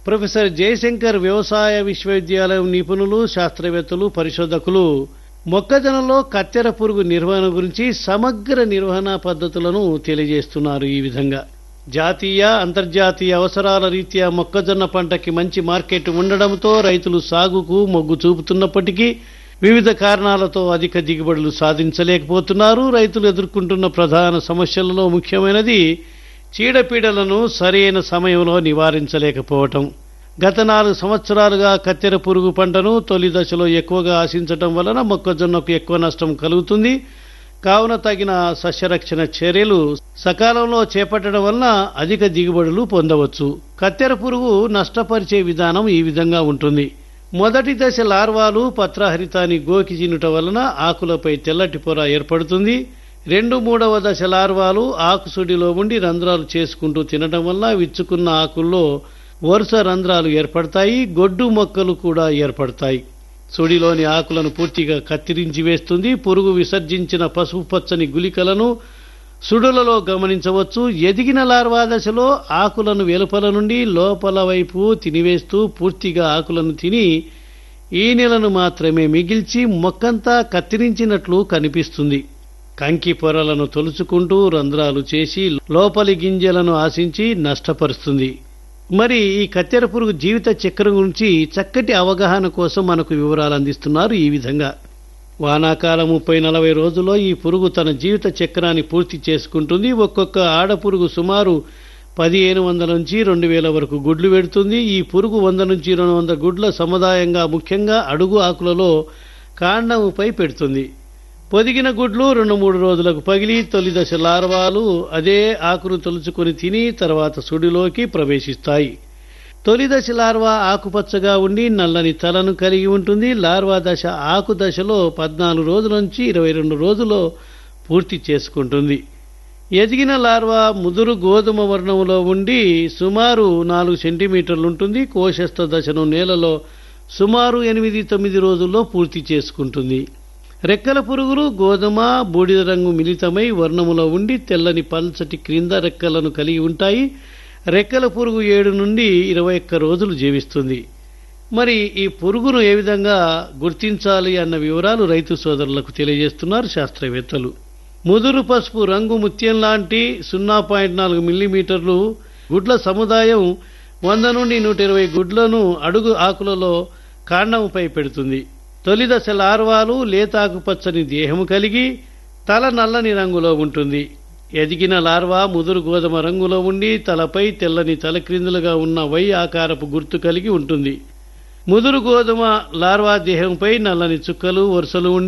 professor Jayashankar వ్యవసాయ విశ్వవిద్యాలయం నిపుణులు శాస్త్రవేత్తలు పరిశోధకులు మొక్కజొన్నలో కత్తెర పురుగు నిర్వహణ గురించి సమగ్ర నిర్వహణ పద్ధతులను తెలియజేస్తున్నారు ఈ విధంగా జాతీయ అంతర్జాతీయ అవసరాల రీత్యా మొక్కజొన్న పంటకి మంచి మార్కెట్ ఉండడంతో రైతులు సాగుకు మొగ్గు చూపుతున్నప్పటికీ వివిధ కారణాలతో అధిక దిగుబడులు సాధించలేకపోతున్నారు రైతులు ఎదుర్కొంటున్న ప్రధాన సమస్యలలో ముఖ్యమైనది చీడపీడలను సరైన సమయంలో నివారించలేకపోవటం గత నాలుగు సంవత్సరాలుగా కత్తెర పురుగు పంటను తొలి దశలో ఎక్కువగా ఆశించటం వలన మొక్కజొన్నకు ఎక్కువ నష్టం కలుగుతుంది కావున తగిన సస్యరక్షణ చర్యలు సకాలంలో చేపట్టడం వలన అధిక దిగుబడులు పొందవచ్చు కత్తెర పురుగు నష్టపరిచే విధానం ఈ విధంగా ఉంటుంది మొదటి దశ లార్వాలు పత్రహరితాన్ని గోకి చినుట వలన ఆకులపై తెల్లటి పొర ఏర్పడుతుంది రెండు మూడవ దశ లార్వాలు ఆకుసుడిలో ఉండి రంధ్రాలు చేసుకుంటూ తినడం వల్ల విచ్చుకున్న ఆకుల్లో వరుస రంధ్రాలు ఏర్పడతాయి గొడ్డు మొక్కలు కూడా ఏర్పడతాయి సుడిలోని ఆకులను పూర్తిగా కత్తిరించి వేస్తుంది పురుగు విసర్జించిన పసుపు పచ్చని గుళికలను సుడులలో గమనించవచ్చు ఎదిగిన లార్వా దశలో ఆకులను వెలుపల నుండి లోపల వైపు తినివేస్తూ పూర్తిగా ఆకులను తిని ఈనెలను మాత్రమే మిగిల్చి మొక్కంతా కత్తిరించినట్లు కనిపిస్తుంది కంకి పొరలను తొలుచుకుంటూ రంధ్రాలు చేసి లోపలి గింజలను ఆశించి నష్టపరుస్తుంది మరి ఈ కత్తెర పురుగు జీవిత చక్రం గురించి చక్కటి అవగాహన కోసం మనకు వివరాలు అందిస్తున్నారు ఈ విధంగా వానాకాలం ముప్పై నలభై రోజుల్లో ఈ పురుగు తన జీవిత చక్రాన్ని పూర్తి చేసుకుంటుంది ఒక్కొక్క ఆడపురుగు సుమారు పదిహేను వందల నుంచి రెండు వేల వరకు గుడ్లు పెడుతుంది ఈ పురుగు వంద నుంచి రెండు వందల గుడ్ల సముదాయంగా ముఖ్యంగా అడుగు ఆకులలో కాండముపై పెడుతుంది పొదిగిన గుడ్లు రెండు మూడు రోజులకు పగిలి తొలి దశ లార్వాలు అదే ఆకును తొలుచుకొని తిని తర్వాత సుడిలోకి ప్రవేశిస్తాయి తొలి దశ లార్వా ఆకుపచ్చగా ఉండి నల్లని తలను కలిగి ఉంటుంది లార్వా దశ ఆకు దశలో పద్నాలుగు రోజుల నుంచి ఇరవై రెండు రోజుల్లో పూర్తి చేసుకుంటుంది ఎదిగిన లార్వా ముదురు గోధుమ వర్ణంలో ఉండి సుమారు నాలుగు సెంటీమీటర్లు ఉంటుంది కోశస్థ దశను నేలలో సుమారు ఎనిమిది తొమ్మిది రోజుల్లో పూర్తి చేసుకుంటుంది రెక్కల పురుగులు గోధుమ బూడిద రంగు మిళితమై వర్ణములో ఉండి తెల్లని పల్చటి క్రింద రెక్కలను కలిగి ఉంటాయి రెక్కల పురుగు ఏడు నుండి ఇరవై ఒక్క రోజులు జీవిస్తుంది మరి ఈ పురుగును ఏ విధంగా గుర్తించాలి అన్న వివరాలు రైతు సోదరులకు తెలియజేస్తున్నారు శాస్త్రవేత్తలు ముదురు పసుపు రంగు ముత్యం లాంటి సున్నా పాయింట్ నాలుగు మిల్లీమీటర్లు గుడ్ల సముదాయం వంద నుండి నూట ఇరవై గుడ్లను అడుగు ఆకులలో కాండముపై పెడుతుంది తొలి దశ లార్వాలు లేతాకుపచ్చని దేహము కలిగి తల నల్లని రంగులో ఉంటుంది ఎదిగిన లార్వా ముదురు గోధుమ రంగులో ఉండి తలపై తెల్లని తలక్రిందులుగా ఉన్న వై ఆకారపు గుర్తు కలిగి ఉంటుంది ముదురు గోధుమ లార్వా దేహంపై నల్లని చుక్కలు వరుసలు ఉండి